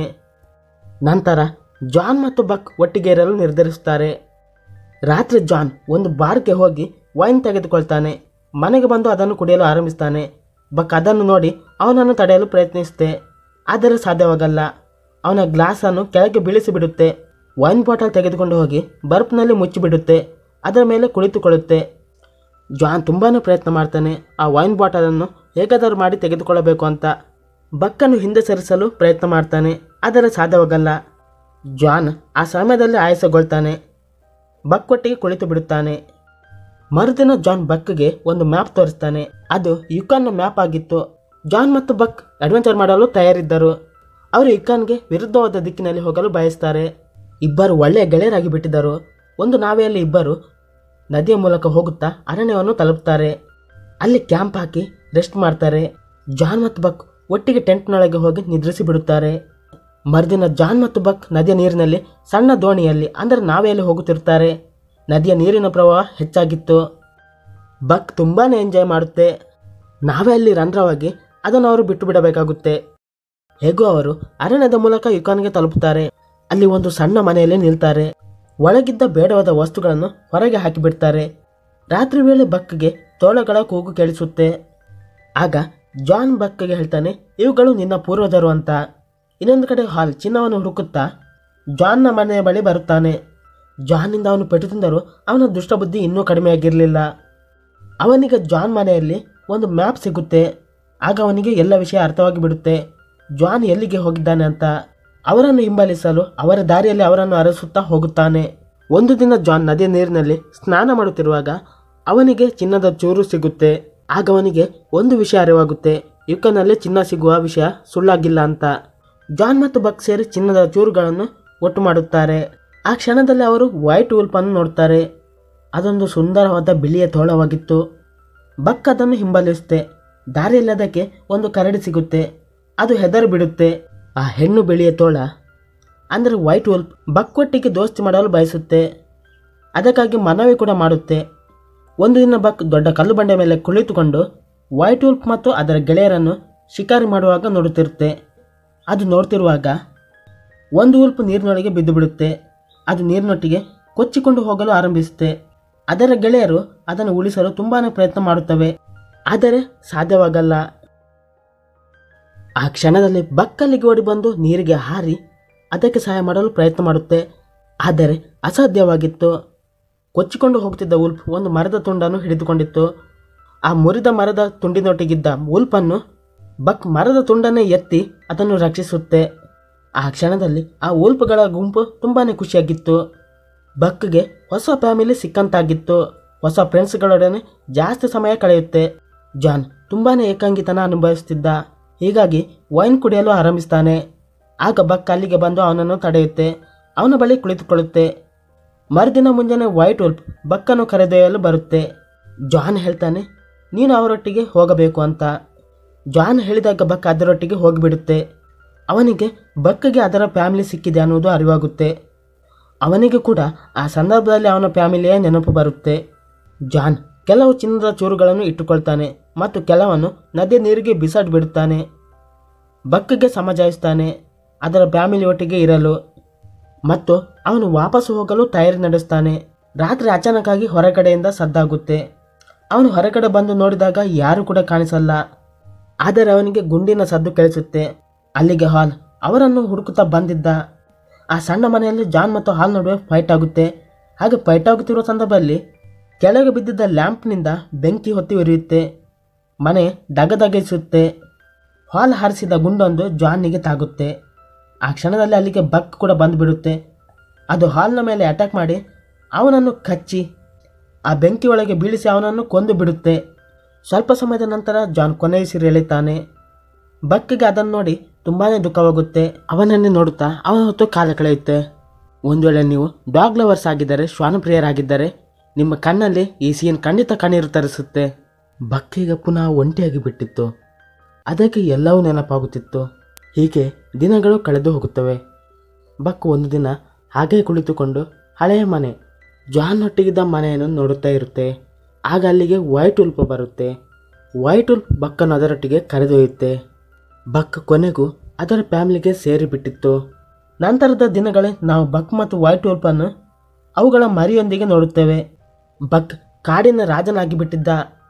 ನಂತರ ಜಾನ್ ಮತ್ತು ಬಕ್ ಒಟ್ಟಿಗೆ ಇರಲು ನಿರ್ಧರಿಸುತ್ತಾರೆ ರಾತ್ರಿ ಜಾನ್ ಒಂದು ಬಾರ್ಗೆ ಹೋಗಿ ವೈನ್ ತೆಗೆದುಕೊಳ್ತಾನೆ ಮನೆಗೆ ಬಂದು ಅದನ್ನು ಕುಡಿಯಲು ಆರಂಭಿಸ್ತಾನೆ ಬಕ್ ಅದನ್ನು ನೋಡಿ ಅವನನ್ನು ತಡೆಯಲು ಪ್ರಯತ್ನಿಸುತ್ತೆ ಆದರೆ ಸಾಧ್ಯವಾಗಲ್ಲ ಅವನ ಗ್ಲಾಸನ್ನು ಕೆಳಗೆ ಬೀಳಿಸಿ ಬಿಡುತ್ತೆ ವೈನ್ ಬಾಟಲ್ ತೆಗೆದುಕೊಂಡು ಹೋಗಿ ಬರ್ಫ್ನಲ್ಲಿ ಮುಚ್ಚಿಬಿಡುತ್ತೆ ಅದರ ಮೇಲೆ ಕುಳಿತುಕೊಳ್ಳುತ್ತೆ ಜಾನ್ ತುಂಬಾ ಪ್ರಯತ್ನ ಮಾಡ್ತಾನೆ ಆ ವೈನ್ ಬಾಟಲನ್ನು ಹೇಗಾದರೂ ಮಾಡಿ ತೆಗೆದುಕೊಳ್ಳಬೇಕು ಅಂತ ಬಕ್ಕನ್ನು ಹಿಂದೆ ಸರಿಸಲು ಪ್ರಯತ್ನ ಮಾಡ್ತಾನೆ ಆದರೆ ಸಾಧ್ಯವಾಗಲ್ಲ ಜಾನ್ ಆ ಸಮಯದಲ್ಲಿ ಆಯಾಸಗೊಳ್ತಾನೆ ಬಕ್ ಒಟ್ಟಿಗೆ ಕುಳಿತು ಬಿಡುತ್ತಾನೆ ಮರುದಿನ ಜಾನ್ ಬಕ್ಗೆ ಒಂದು ಮ್ಯಾಪ್ ತೋರಿಸ್ತಾನೆ ಅದು ಯುಕಾನ್ನ ಮ್ಯಾಪ್ ಆಗಿತ್ತು ಜಾನ್ ಮತ್ತು ಬಕ್ ಅಡ್ವೆಂಚರ್ ಮಾಡಲು ತಯಾರಿದ್ದರು ಅವರು ಯುಕಾನ್ಗೆ ವಿರುದ್ಧವಾದ ದಿಕ್ಕಿನಲ್ಲಿ ಹೋಗಲು ಬಯಸ್ತಾರೆ ಇಬ್ಬರು ಒಳ್ಳೆಯ ಗೆಳೆಯರಾಗಿ ಬಿಟ್ಟಿದ್ದರು ಒಂದು ನಾವೆಯಲ್ಲಿ ಇಬ್ಬರು ನದಿಯ ಮೂಲಕ ಹೋಗುತ್ತಾ ಅರಣ್ಯವನ್ನು ತಲುಪ್ತಾರೆ ಅಲ್ಲಿ ಕ್ಯಾಂಪ್ ಹಾಕಿ ರೆಸ್ಟ್ ಮಾಡ್ತಾರೆ ಜಾನ್ ಮತ್ತು ಬಕ್ ಒಟ್ಟಿಗೆ ಟೆಂಟ್ನೊಳಗೆ ಹೋಗಿ ನಿದ್ರಿಸಿ ಬಿಡುತ್ತಾರೆ ಮರುದಿನ ಜಾನ್ ಮತ್ತು ಬಕ್ ನದಿಯ ನೀರಿನಲ್ಲಿ ಸಣ್ಣ ದೋಣಿಯಲ್ಲಿ ಅಂದರೆ ನಾವೆಯಲ್ಲಿ ಹೋಗುತ್ತಿರುತ್ತಾರೆ ನದಿಯ ನೀರಿನ ಪ್ರವಾಹ ಹೆಚ್ಚಾಗಿತ್ತು ಬಕ್ ತುಂಬಾ ಎಂಜಾಯ್ ಮಾಡುತ್ತೆ ನಾವೇ ಅಲ್ಲಿ ರಂಧ್ರವಾಗಿ ಅದನ್ನು ಅವರು ಬಿಟ್ಟು ಬಿಡಬೇಕಾಗುತ್ತೆ ಹೇಗೂ ಅವರು ಅರಣ್ಯದ ಮೂಲಕ ಯುಕಾನ್ಗೆ ತಲುಪುತ್ತಾರೆ ಅಲ್ಲಿ ಒಂದು ಸಣ್ಣ ಮನೆಯಲ್ಲಿ ನಿಲ್ತಾರೆ ಒಳಗಿದ್ದ ಬೇಡವಾದ ವಸ್ತುಗಳನ್ನು ಹೊರಗೆ ಹಾಕಿಬಿಡ್ತಾರೆ ರಾತ್ರಿ ವೇಳೆ ಬಕ್ಗೆ ತೋಳಗಳ ಕೂಗು ಕೇಳಿಸುತ್ತೆ ಆಗ ಜಾನ್ ಬಕ್ಗೆ ಹೇಳ್ತಾನೆ ಇವುಗಳು ನಿನ್ನ ಪೂರ್ವಜರು ಅಂತ ಇನ್ನೊಂದು ಕಡೆ ಹಾಲ್ ಚಿನ್ನವನ್ನು ಹುಡುಕುತ್ತಾ ಜಾನ್ನ ಮನೆಯ ಬಳಿ ಬರುತ್ತಾನೆ ಜಾನ್ನಿಂದ ಅವನು ಪೆಟ್ಟು ತಿಂದರೂ ಅವನ ದುಷ್ಟಬುದ್ಧಿ ಇನ್ನೂ ಕಡಿಮೆಯಾಗಿರಲಿಲ್ಲ ಅವನಿಗೆ ಜಾನ್ ಮನೆಯಲ್ಲಿ ಒಂದು ಮ್ಯಾಪ್ ಸಿಗುತ್ತೆ ಆಗ ಅವನಿಗೆ ಎಲ್ಲ ವಿಷಯ ಅರ್ಥವಾಗಿ ಬಿಡುತ್ತೆ ಜಾನ್ ಎಲ್ಲಿಗೆ ಹೋಗಿದ್ದಾನೆ ಅಂತ ಅವರನ್ನು ಹಿಂಬಾಲಿಸಲು ಅವರ ದಾರಿಯಲ್ಲಿ ಅವರನ್ನು ಅರಸುತ್ತಾ ಹೋಗುತ್ತಾನೆ ಒಂದು ದಿನ ಜಾನ್ ನದಿಯ ನೀರಿನಲ್ಲಿ ಸ್ನಾನ ಮಾಡುತ್ತಿರುವಾಗ ಅವನಿಗೆ ಚಿನ್ನದ ಚೂರು ಸಿಗುತ್ತೆ ಆಗ ಅವನಿಗೆ ಒಂದು ವಿಷಯ ಅರಿವಾಗುತ್ತೆ ಯುಕನಲ್ಲಿ ಚಿನ್ನ ಸಿಗುವ ವಿಷಯ ಸುಳ್ಳಾಗಿಲ್ಲ ಅಂತ ಜಾನ್ ಮತ್ತು ಬಕ್ ಸೇರಿ ಚಿನ್ನದ ಚೂರುಗಳನ್ನು ಒಟ್ಟು ಮಾಡುತ್ತಾರೆ ಆ ಕ್ಷಣದಲ್ಲಿ ಅವರು ವೈಟ್ ಉಲ್ಪನ್ನು ನೋಡ್ತಾರೆ ಅದೊಂದು ಸುಂದರವಾದ ಬಿಳಿಯ ತೋಳವಾಗಿತ್ತು ಬಕ್ ಅದನ್ನು ಹಿಂಬಾಲಿಸುತ್ತೆ ದಾರಿಯಲ್ಲಿ ಅದಕ್ಕೆ ಒಂದು ಕರಡಿ ಸಿಗುತ್ತೆ ಅದು ಹೆದರಿ ಬಿಡುತ್ತೆ ಆ ಹೆಣ್ಣು ಬಿಳಿಯ ತೋಳ ಅಂದರೆ ವೈಟ್ ಉಲ್ಪ್ ಬಕ್ಕೊಟ್ಟಿಗೆ ದೋಸ್ತಿ ಮಾಡಲು ಬಯಸುತ್ತೆ ಅದಕ್ಕಾಗಿ ಮನವಿ ಕೂಡ ಮಾಡುತ್ತೆ ಒಂದು ದಿನ ಬಕ್ ದೊಡ್ಡ ಕಲ್ಲು ಬಂಡೆ ಮೇಲೆ ಕುಳಿತುಕೊಂಡು ವೈಟ್ ಉಲ್ಪ್ ಮತ್ತು ಅದರ ಗೆಳೆಯರನ್ನು ಶಿಕಾರಿ ಮಾಡುವಾಗ ನೋಡುತ್ತಿರುತ್ತೆ ಅದು ನೋಡ್ತಿರುವಾಗ ಒಂದು ಉಲ್ಪ್ ನೀರಿನೊಳಗೆ ಬಿದ್ದು ಬಿಡುತ್ತೆ ಅದು ನೀರಿನೊಟ್ಟಿಗೆ ಕೊಚ್ಚಿಕೊಂಡು ಹೋಗಲು ಆರಂಭಿಸುತ್ತೆ ಅದರ ಗೆಳೆಯರು ಅದನ್ನು ಉಳಿಸಲು ತುಂಬಾ ಪ್ರಯತ್ನ ಮಾಡುತ್ತವೆ ಆದರೆ ಸಾಧ್ಯವಾಗಲ್ಲ ಆ ಕ್ಷಣದಲ್ಲಿ ಬಕ್ಕಲ್ಲಿಗೆ ಓಡಿ ಬಂದು ನೀರಿಗೆ ಹಾರಿ ಅದಕ್ಕೆ ಸಹಾಯ ಮಾಡಲು ಪ್ರಯತ್ನ ಮಾಡುತ್ತೆ ಆದರೆ ಅಸಾಧ್ಯವಾಗಿತ್ತು ಕೊಚ್ಚಿಕೊಂಡು ಹೋಗ್ತಿದ್ದ ಉಲ್ಪ್ ಒಂದು ಮರದ ತುಂಡನ್ನು ಹಿಡಿದುಕೊಂಡಿತ್ತು ಆ ಮುರಿದ ಮರದ ತುಂಡಿನೊಟ್ಟಿಗಿದ್ದ ಉಲ್ಪನ್ನು ಬಕ್ ಮರದ ತುಂಡನ್ನೇ ಎತ್ತಿ ಅದನ್ನು ರಕ್ಷಿಸುತ್ತೆ ಆ ಕ್ಷಣದಲ್ಲಿ ಆ ಉಲ್ಪ್ಗಳ ಗುಂಪು ತುಂಬಾ ಖುಷಿಯಾಗಿತ್ತು ಬಕ್ಗೆ ಹೊಸ ಫ್ಯಾಮಿಲಿ ಸಿಕ್ಕಂತಾಗಿತ್ತು ಹೊಸ ಫ್ರೆಂಡ್ಸ್ಗಳೊಡನೆ ಜಾಸ್ತಿ ಸಮಯ ಕಳೆಯುತ್ತೆ ಜಾನ್ ತುಂಬಾ ಏಕಾಂಗಿತನ ಅನುಭವಿಸ್ತಿದ್ದ ಹೀಗಾಗಿ ವೈನ್ ಕುಡಿಯಲು ಆರಂಭಿಸ್ತಾನೆ ಆಗ ಬಕ್ ಅಲ್ಲಿಗೆ ಬಂದು ಅವನನ್ನು ತಡೆಯುತ್ತೆ ಅವನ ಬಳಿ ಕುಳಿತುಕೊಳ್ಳುತ್ತೆ ಮರುದಿನ ಮುಂಜಾನೆ ವೈಟ್ ವುಲ್ಫ್ ಬಕ್ಕನ್ನು ಕರೆದೊಯ್ಯಲು ಬರುತ್ತೆ ಜಾನ್ ಹೇಳ್ತಾನೆ ನೀನು ಅವರೊಟ್ಟಿಗೆ ಹೋಗಬೇಕು ಅಂತ ಜಾನ್ ಹೇಳಿದಾಗ ಬಕ್ ಅದರೊಟ್ಟಿಗೆ ಹೋಗಿಬಿಡುತ್ತೆ ಅವನಿಗೆ ಬಕ್ಕಿಗೆ ಅದರ ಫ್ಯಾಮಿಲಿ ಸಿಕ್ಕಿದೆ ಅನ್ನೋದು ಅರಿವಾಗುತ್ತೆ ಅವನಿಗೆ ಕೂಡ ಆ ಸಂದರ್ಭದಲ್ಲಿ ಅವನ ಫ್ಯಾಮಿಲಿಯ ನೆನಪು ಬರುತ್ತೆ ಜಾನ್ ಕೆಲವು ಚಿನ್ನದ ಚೂರುಗಳನ್ನು ಇಟ್ಟುಕೊಳ್ತಾನೆ ಮತ್ತು ಕೆಲವನ್ನು ನದಿ ನೀರಿಗೆ ಬಿಸಾಡಿಬಿಡುತ್ತಾನೆ ಬಕ್ಕಿಗೆ ಸಮಜಾಯಿಸ್ತಾನೆ ಅದರ ಫ್ಯಾಮಿಲಿ ಒಟ್ಟಿಗೆ ಇರಲು ಮತ್ತು ಅವನು ವಾಪಸ್ಸು ಹೋಗಲು ತಯಾರಿ ನಡೆಸ್ತಾನೆ ರಾತ್ರಿ ಅಚಾನಕ್ಕಾಗಿ ಹೊರಗಡೆಯಿಂದ ಸದ್ದಾಗುತ್ತೆ ಅವನು ಹೊರಗಡೆ ಬಂದು ನೋಡಿದಾಗ ಯಾರು ಕೂಡ ಕಾಣಿಸಲ್ಲ ಆದರೆ ಅವನಿಗೆ ಗುಂಡಿನ ಸದ್ದು ಕೇಳಿಸುತ್ತೆ ಅಲ್ಲಿಗೆ ಹಾಲ್ ಅವರನ್ನು ಹುಡುಕುತ್ತಾ ಬಂದಿದ್ದ ಆ ಸಣ್ಣ ಮನೆಯಲ್ಲಿ ಜಾನ್ ಮತ್ತು ಹಾಲ್ ನಡುವೆ ಫೈಟ್ ಆಗುತ್ತೆ ಹಾಗೆ ಫೈಟ್ ಆಗುತ್ತಿರುವ ಸಂದರ್ಭದಲ್ಲಿ ಕೆಳಗೆ ಬಿದ್ದಿದ್ದ ಲ್ಯಾಂಪ್ನಿಂದ ಬೆಂಕಿ ಹೊತ್ತಿ ಉರಿಯುತ್ತೆ ಮನೆ ಡಗದಗಿಸುತ್ತೆ ಹಾಲ್ ಹಾರಿಸಿದ ಗುಂಡೊಂದು ಜಾನ್ನಿಗೆ ತಾಗುತ್ತೆ ಆ ಕ್ಷಣದಲ್ಲಿ ಅಲ್ಲಿಗೆ ಬಕ್ ಕೂಡ ಬಂದುಬಿಡುತ್ತೆ ಅದು ಹಾಲ್ನ ಮೇಲೆ ಅಟ್ಯಾಕ್ ಮಾಡಿ ಅವನನ್ನು ಕಚ್ಚಿ ಆ ಬೆಂಕಿ ಒಳಗೆ ಬೀಳಿಸಿ ಅವನನ್ನು ಕೊಂದು ಬಿಡುತ್ತೆ ಸ್ವಲ್ಪ ಸಮಯದ ನಂತರ ಜಾನ್ ಕೊನೆಯುಸಿರೆಳಿತಾನೆ ಬಕ್ಕಿಗೆ ಅದನ್ನು ನೋಡಿ ತುಂಬಾ ದುಃಖವಾಗುತ್ತೆ ಅವನನ್ನೇ ನೋಡುತ್ತಾ ಅವನ ಹೊತ್ತು ಕಾಲ ಕಳೆಯುತ್ತೆ ಒಂದು ವೇಳೆ ನೀವು ಡಾಗ್ ಲವರ್ಸ್ ಆಗಿದ್ದರೆ ಶ್ವಾನಪ್ರಿಯರಾಗಿದ್ದರೆ ನಿಮ್ಮ ಕಣ್ಣಲ್ಲಿ ಈ ಸೀನ್ ಖಂಡಿತ ಕಣ್ಣೀರು ತರಿಸುತ್ತೆ ಬಕ್ಕಿಗೆ ಪುನಃ ಒಂಟಿಯಾಗಿ ಬಿಟ್ಟಿತ್ತು ಅದಕ್ಕೆ ಎಲ್ಲವೂ ನೆನಪಾಗುತ್ತಿತ್ತು ಹೀಗೆ ದಿನಗಳು ಕಳೆದು ಹೋಗುತ್ತವೆ ಬಕ್ ಒಂದು ದಿನ ಹಾಗೇ ಕುಳಿತುಕೊಂಡು ಹಳೆಯ ಮನೆ ಜಾನ್ ಒಟ್ಟಿಗಿದ್ದ ಮನೆಯನ್ನು ನೋಡುತ್ತಾ ಇರುತ್ತೆ ಆಗ ಅಲ್ಲಿಗೆ ವೈಟ್ ಉಲ್ಪ್ ಬರುತ್ತೆ ವೈಟ್ ಉಲ್ಪ್ ಬಕ್ಕನ್ನು ಅದರೊಟ್ಟಿಗೆ ಕರೆದೊಯ್ಯುತ್ತೆ ಬಕ್ ಕೊನೆಗೂ ಅದರ ಫ್ಯಾಮಿಲಿಗೆ ಸೇರಿಬಿಟ್ಟಿತ್ತು ನಂತರದ ದಿನಗಳೇ ನಾವು ಬಕ್ ಮತ್ತು ವೈಟ್ ಉಲ್ಪನ್ನು ಅವುಗಳ ಮರಿಯೊಂದಿಗೆ ನೋಡುತ್ತೇವೆ ಬಕ್ ಕಾಡಿನ ರಾಜನಾಗಿ ಬಿಟ್ಟಿದ್ದ